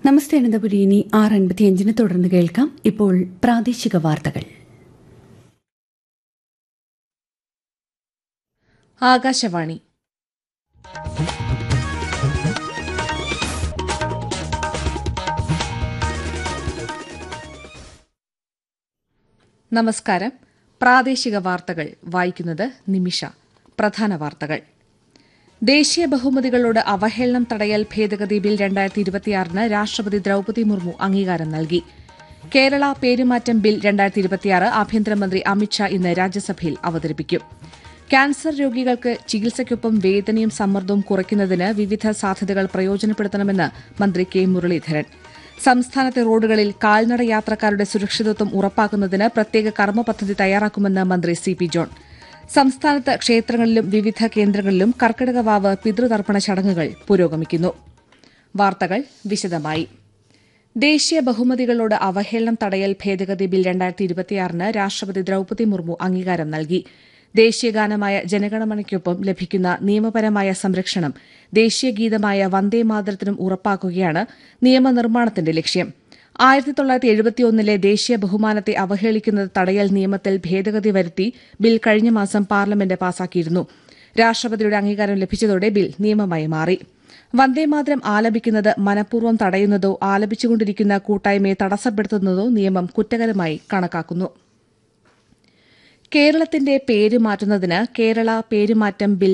നമസ്തേ അനന്തപുരി ഇനി ആറ് അൻപത്തിയഞ്ചിന് തുടർന്ന് കേൾക്കാം ഇപ്പോൾ പ്രാദേശിക വാർത്തകൾ ആകാശവാണി നമസ്കാരം പ്രാദേശിക വാർത്തകൾ വായിക്കുന്നത് നിമിഷ പ്രധാന വാർത്തകൾ ദേശീയ ബഹുമതികളോട് അവഹേളനം തടയൽ ഭേദഗതി ബിൽ രണ്ടായിരത്തി ഇരുപത്തിയാറിന് രാഷ്ട്രപതി ദ്രൌപദി മുർമു അംഗീകാരം നൽകി കേരള പേരുമാറ്റം ബിൽ രണ്ടായിരത്തി ഇരുപത്തിയാറ് ആഭ്യന്തരമന്ത്രി അമിത്ഷാ ഇന്ന് രാജ്യസഭയിൽ അവതരിപ്പിക്കും ക്യാൻസർ രോഗികൾക്ക് ചികിത്സയ്ക്കൊപ്പം വേദനയും സമ്മർദ്ദവും കുറയ്ക്കുന്നതിന് വിവിധ സാധ്യതകൾ പ്രയോജനപ്പെടുത്തണമെന്ന് മന്ത്രി കെ മുരളീധരൻ സംസ്ഥാനത്തെ റോഡുകളിൽ കാൽനട യാത്രക്കാരുടെ സുരക്ഷിതത്വം ഉറപ്പാക്കുന്നതിന് പ്രത്യേക കർമ്മ പദ്ധതി തയ്യാറാക്കുമെന്ന് മന്ത്രി സി പി ജോൺ സംസ്ഥാനത്ത് ക്ഷേത്രങ്ങളിലും വിവിധ കേന്ദ്രങ്ങളിലും കർക്കിടകവാവ് പിതൃതർപ്പണ ചടങ്ങുകൾ പുരോഗമിക്കുന്നു വാർത്തകൾ വിശദമായി ദേശീയ ബഹുമതികളോട് അവഹേളനം തടയൽ ഭേദഗതി ബിൽ രണ്ടായിരത്തി ഇരുപത്തിയാറിന് രാഷ്ട്രപതി ദ്രൌപദി മുർമു അംഗീകാരം നൽകി ദേശീയഗാനമായ ജനഗണമനയ്ക്കൊപ്പം ലഭിക്കുന്ന നിയമപരമായ സംരക്ഷണം ദേശീയ ഗീതമായ വന്ദേമാതരത്തിനും ഉറപ്പാക്കുകയാണ് നിയമനിർമ്മാണത്തിന്റെ ലക്ഷ്യം ആയിരത്തി തൊള്ളായിരത്തി എഴുപത്തിയൊന്നിലെ ദേശീയ ബഹുമാനത്തെ അവഹേളിക്കുന്നത് തടയൽ നിയമത്തിൽ ഭേദഗതി വരുത്തി ബിൽ കഴിഞ്ഞ മാസം പാർലമെന്റ് പാസാക്കിയിരുന്നു രാഷ്ട്രപതിയുടെ അംഗീകാരം ലഭിച്ചതോടെ ബിൽ നിയമമായി മാറി വന്ദേമാതരം ആലപിക്കുന്നത് മനഃപൂർവ്വം തടയുന്നതോ ആലപിച്ചുകൊണ്ടിരിക്കുന്ന കൂട്ടായ്മയെ തടസ്സപ്പെടുത്തുന്നതോ നിയമം കുറ്റകരമായി കണക്കാക്കുന്നു കേരളത്തിന്റെ പേര് മാറ്റുന്നതിന് കേരള പേരുമാറ്റം ബിൽ